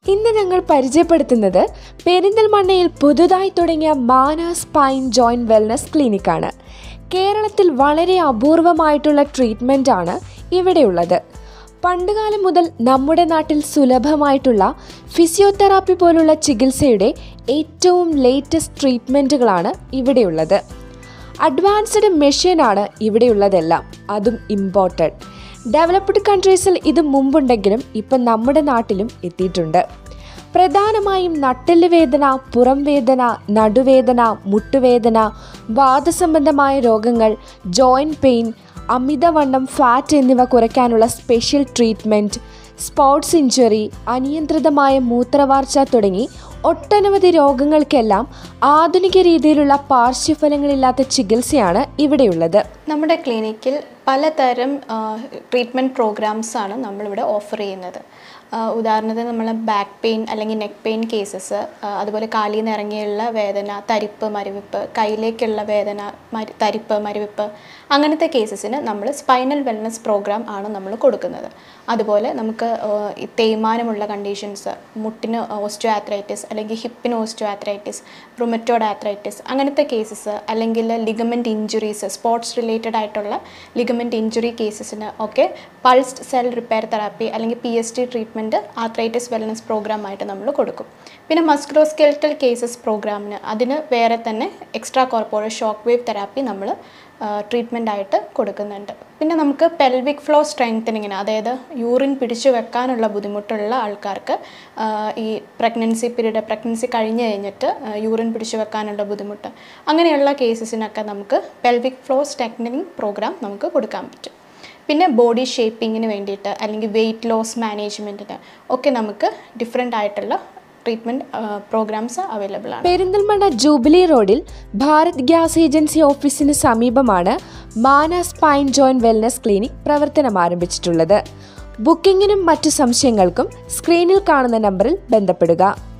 ഇന്ന് ഞങ്ങൾ പരിചയപ്പെടുത്തുന്നത് പെരിന്തൽമണ്ണയിൽ പുതുതായി തുടങ്ങിയ മാന സ്പൈൻ ജോയിൻറ്റ് വെൽനസ് ക്ലിനിക്കാണ് കേരളത്തിൽ വളരെ അപൂർവമായിട്ടുള്ള ട്രീറ്റ്മെൻ്റ് ആണ് ഇവിടെയുള്ളത് പണ്ടുകാലം മുതൽ നമ്മുടെ നാട്ടിൽ സുലഭമായിട്ടുള്ള ഫിസിയോതെറാപ്പി പോലുള്ള ചികിത്സയുടെ ഏറ്റവും ലേറ്റസ്റ്റ് ട്രീറ്റ്മെൻറ്റുകളാണ് ഇവിടെയുള്ളത് അഡ്വാൻസ്ഡ് മെഷീനാണ് ഇവിടെയുള്ളതെല്ലാം അതും ഇമ്പോർട്ടഡ് ഡെവലപ്ഡ് കൺട്രീസിൽ ഇത് മുമ്പുണ്ടെങ്കിലും ഇപ്പം നമ്മുടെ നാട്ടിലും എത്തിയിട്ടുണ്ട് പ്രധാനമായും നട്ടെല്ല് വേദന പുറം വേദന നടുവേദന മുട്ടുവേദന വാദസംബന്ധമായ രോഗങ്ങൾ ജോയിൻറ്റ് പെയിൻ അമിതവണ്ണം ഫാറ്റ് എന്നിവ കുറയ്ക്കാനുള്ള സ്പെഷ്യൽ ട്രീറ്റ്മെൻറ്റ് സ്പോർട്സ് ഇഞ്ചുറി അനിയന്ത്രിതമായ മൂത്രവാർച്ച തുടങ്ങി ഒട്ടനവധി രോഗങ്ങൾക്കെല്ലാം ആധുനിക രീതിയിലുള്ള പാർശ്വഫലങ്ങളില്ലാത്ത ചികിത്സയാണ് ഇവിടെയുള്ളത് നമ്മുടെ ക്ലിനിക്കിൽ പലതരം ട്രീറ്റ്മെൻറ്റ് പ്രോഗ്രാംസാണ് നമ്മളിവിടെ ഓഫർ ചെയ്യുന്നത് ആ, ഉദാഹരണത്തിന് നമ്മൾ ബാക്ക് പെയിൻ അല്ലെങ്കിൽ നെക്ക് പെയിൻ കേസസ് അതുപോലെ കാലിൽ നിന്ന് ഇറങ്ങിയുള്ള വേദന തരിപ്പ് മരവിപ്പ് കയ്യിലേക്കുള്ള വേദന മരി തരിപ്പ് മരവിപ്പ് അങ്ങനത്തെ കേസസിന് നമ്മൾ സ്പൈനൽ വെൽനസ് പ്രോഗ്രാം ആണ് നമ്മൾ കൊടുക്കുന്നത് അതുപോലെ നമുക്ക് ആ, ഈ തേയ്മാനമുള്ള കണ്ടീഷൻസ് മുട്ടിന് ഓസ്റ്റോ ആത്രൈറ്റിസ് അല്ലെങ്കിൽ ഹിപ്പിന് ഓസ്റ്റോ ആത്രൈറ്റിസ് റുമറ്റോഡ് ആത്രൈറ്റിസ് അങ്ങനത്തെ കേസസ് അല്ലെങ്കിൽ ലിഗമെൻറ്റ് ഇഞ്ചുറീസ് സ്പോർട്സ് റിലേറ്റഡ് ആയിട്ടുള്ള ലിഗമെൻറ്റ് ഇഞ്ചുറി കേസസിന് ഒക്കെ പൾസ്ഡ് സെൽ റിപ്പയർ തെറാപ്പി അല്ലെങ്കിൽ P S T treatment arthritis wellness programme ആയിട്ട് നമ്മൾ കൊടുക്കും പിന്നെ മസ്ക്രോസ്കെൽറ്റൽ കേസസ് പ്രോഗ്രാമിന് അതിന് വേറെ തന്നെ extra corporeal shock wave therapy നമ്മൾ ട്രീറ്റ്മെൻ്റ് ആയിട്ട് കൊടുക്കുന്നുണ്ട് പിന്നെ നമുക്ക് പെൽവിക് ഫ്ലോ സ്ട്രെങ്തനിങ്ങിന് അതായത് യൂറിൻ പിടിച്ചു വെക്കാനുള്ള ബുദ്ധിമുട്ടുള്ള ആൾക്കാർക്ക് ആ, ഈ പ്രഗ്നൻസി പീരീഡ് പ്രഗ്നൻസി കഴിഞ്ഞ് കഴിഞ്ഞിട്ട് യൂറിൻ പിടിച്ചു വെക്കാനുള്ള ബുദ്ധിമുട്ട് അങ്ങനെയുള്ള കേസസിനൊക്കെ നമുക്ക് പെൽവിക് ഫ്ലോ സ്ട്രെങ്തനിങ് പ്രോഗ്രാം നമുക്ക് കൊടുക്കാൻ പറ്റും പിന്നെ ബോഡി ഷേപ്പിങ്ങിന് വേണ്ടിയിട്ട് അല്ലെങ്കിൽ വെയിറ്റ് ലോസ് മാനേജ്മെൻറ്റിന് ഒക്കെ നമുക്ക് ഡിഫറെൻ്റ് ആയിട്ടുള്ള ട്രീറ്റ്മെൻറ്റ് പ്രോഗ്രാംസ് അവൈലബിൾ ആണ് പെരിന്തൽമണ്ണ ജൂബിലി റോഡിൽ ഭാരത് ഗ്യാസ് ഏജൻസി ഓഫീസിന് സമീപമാണ് മാന സ്പൈൻ ജോയിൻറ്റ് വെൽനസ് ക്ലിനിക് പ്രവർത്തനം ആരംഭിച്ചിട്ടുള്ളത് ബുക്കിംഗിനും മറ്റു സംശയങ്ങൾക്കും സ്ക്രീനിൽ കാണുന്ന നമ്പറിൽ ബന്ധപ്പെടുക